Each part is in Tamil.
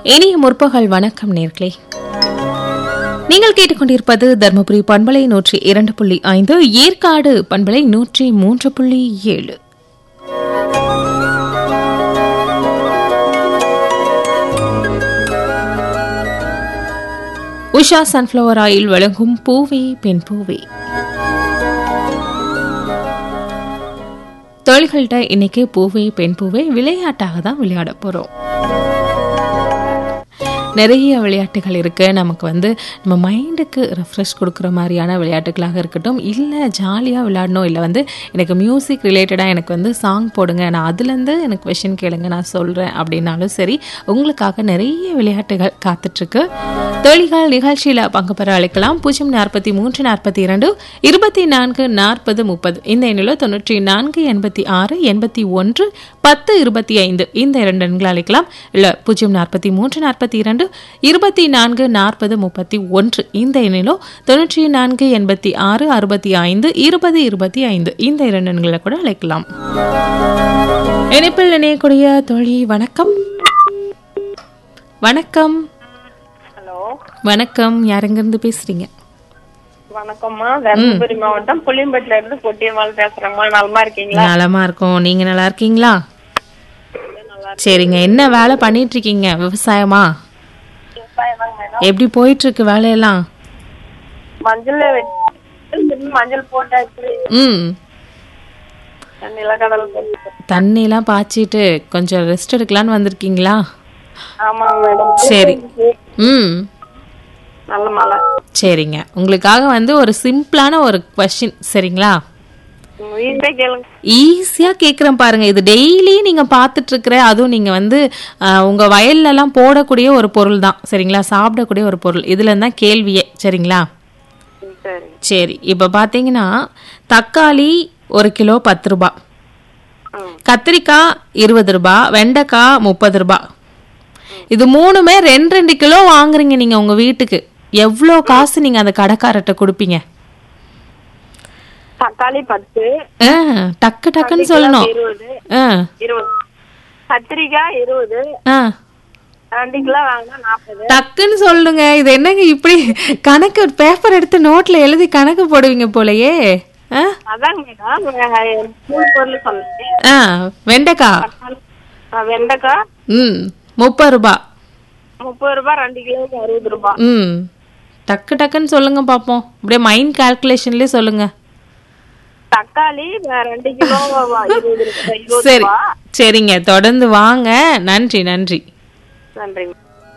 இனிய முற்பகல் வணக்கம் நேர்களே நீங்கள் கேட்டுக்கொண்டிருப்பது தர்மபுரி பண்பலை நூற்றி இரண்டு புள்ளி ஐந்து ஏற்காடு பண்பலை நூற்றி மூன்று புள்ளி ஏழு உஷா சன்ஃப்ளவர் ஆயில் வழங்கும் பூவே பெண் பூவே தொழில்கள்கிட்ட இன்னைக்கு பூவே பெண் பூவே விளையாட்டாக தான் விளையாட போறோம் நிறைய விளையாட்டுகள் இருக்கு நமக்கு வந்து நம்ம மைண்டுக்கு ரெஃப்ரெஷ் கொடுக்குற மாதிரியான விளையாட்டுகளாக இருக்கட்டும் இல்லை ஜாலியாக விளையாடணும் இல்லை வந்து எனக்கு மியூசிக் ரிலேட்டடாக எனக்கு வந்து சாங் போடுங்க நான் அதுலேருந்து எனக்கு கொஷின் கேளுங்க நான் சொல்கிறேன் அப்படின்னாலும் சரி உங்களுக்காக நிறைய விளையாட்டுகள் காத்துட்ருக்கு தொழில்கள் நிகழ்ச்சியில் பங்கு பெற அழைக்கலாம் பூஜ்ஜியம் நாற்பத்தி மூன்று நாற்பத்தி இரண்டு இருபத்தி நான்கு நாற்பது முப்பது இந்த எண்ணில் தொண்ணூற்றி நான்கு எண்பத்தி ஆறு எண்பத்தி ஒன்று பத்து இருபத்தி ஐந்து இந்த இரண்டு எண்களை அழைக்கலாம் இல்லை பூஜ்ஜியம் நாற்பத்தி மூன்று நாற்பத்தி இரண்டு இருபத்தி நான்கு நாற்பது முப்பத்தி ஒன்று இந்த எண்ணிலோ தொண்ணூற்றி நான்கு எண்பத்தி ஆறு அறுபத்தி ஐந்து இருபது இருபத்தி ஐந்து இந்த இரண்டு எண்களை கூட அழைக்கலாம் இணைப்பில் இணையக்கூடிய தோழி வணக்கம் வணக்கம் ஹலோ வணக்கம் யாரெங்கிருந்து பேசுறீங்க வணக்கம்மா தருமபுரி மாவட்டம் புளியம்பட்டில இருந்து பொட்டியம்மாள் பேசுறேம்மா நலமா இருக்கீங்களா நலமா இருக்கோம் நீங்க நல்லா இருக்கீங்களா சரிங்க என்ன வேலை பண்ணிட்டு இருக்கீங்க விவசாயமா விவசாயம் மேடம் எப்படி போயிட்டு இருக்கு வேலையெல்லாம் மஞ்சள் வெட்டி மஞ்சள் போட்டாச்சு ம் நிலக்கடலை போட்டு தண்ணிலாம் பாய்ச்சிட்டு கொஞ்சம் ரெஸ்ட் எடுக்கலான்னு வந்திருக்கீங்களா ஆமாங்க மேடம் சரி ம் நல்ல மழை சரிங்க உங்களுக்காக வந்து ஒரு சிம்பிளான ஒரு கொஸ்டின் சரிங்களா வீட்டே கேளுங்க ஈஸியா கேக்குறேன் பாருங்க இது டெய்லி நீங்க பார்த்துட்டு இருக்கிற அதுவும் நீங்க வந்து அஹ், உங்க வயல்ல எல்லாம் போடக்கூடிய ஒரு பொருள் தான் சரிங்களா சாப்பிடக்கூடிய ஒரு பொருள் இதுல இருந்தா கேள்வியே சரிங்களா ம், சரி சரி இப்ப பாத்தீங்கன்னா தக்காளி ஒரு கிலோ பத்து ரூபாய் ம் கத்திரிக்காய் இருபது ரூபாய் வெண்டைக்காய் முப்பது ரூபாய் இது மூணுமே ரெண்டு ரெண்டு கிலோ வாங்குறீங்க நீங்க உங்க வீட்டுக்கு எவ்வளோ காசு நீங்க அந்த கடைக்காரர்கிட்ட கொடுப்பீங்க தக்காளி பத்து ஆ, டக்கு டக்குன்னு சொல்லணும் இருபது ஆ இருபது கத்திரிக்காய் இருபது ஆ ரெண்டு கிலோ வாங்கினா நாற்பது டக்குன்னு சொல்லுங்க இது என்னங்க இப்படி கணக்கு பேப்பர் எடுத்து நோட்ல எழுதி கணக்கு போடுவீங்க போலயே ஆ? அதாங்க மேடம் மூணு பொருள் சொன்னேன் ஆ வெண்டைக்காய் தக்காளி, ஆ, வெண்டைக்காய் ம் முப்பது ரூபாய் முப்பது ரூபாய் ரெண்டு கிலோவுக்கு அறுபது ரூபாய் ம் டக்கு டக்குன்னு சொல்லுங்க பாப்போம் அப்படியே மைண்ட் கால்குலேஷன்லயே சொல்லுங்க தக்காளி அஹ், ரெண்டு கிலோ வா- இருபது ரூபாய் இருபது சரி ரூபாய் சரிங்க தொடர்ந்து வாங்க நன்றி நன்றி நன்றிங்க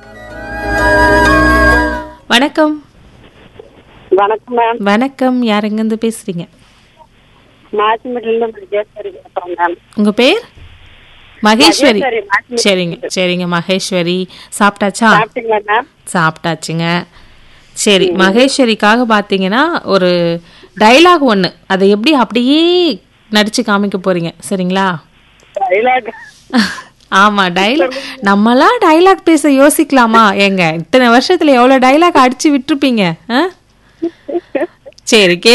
வணக்கம் வணக்கம் மேம் வணக்கம் யார் எங்கேருந்து பேசுறீங்க மாசிமட்டில மகேஸ்வரி பேசுறேன் மேம் உங்க பேர் மகேஸ்வரி மகேஸ்வரி, மாசிமட்டி. சரிங்க சரிங்க மகேஸ்வரி சாப்பிட்டாச்சா சாப்பிட்டீங்களா மேம் சாப்பிட்டாச்சுங்க சரி மகேஸ்வரிக்காக பார்த்தீங்கன்னா ஒரு டைலாக் ஒன்று அதை எப்படி அப்படியே நடிச்சு காமிக்க போறீங்க சரிங்களா டைலாக் ஆமா டைலாக் நம்மளாம் டைலாக் பேச யோசிக்கலாமா ஏங்க இத்தனை வருஷத்துல எவ்வளவு டைலாக் அடிச்சு விட்டுருப்பீங்க ஆ? சரி கே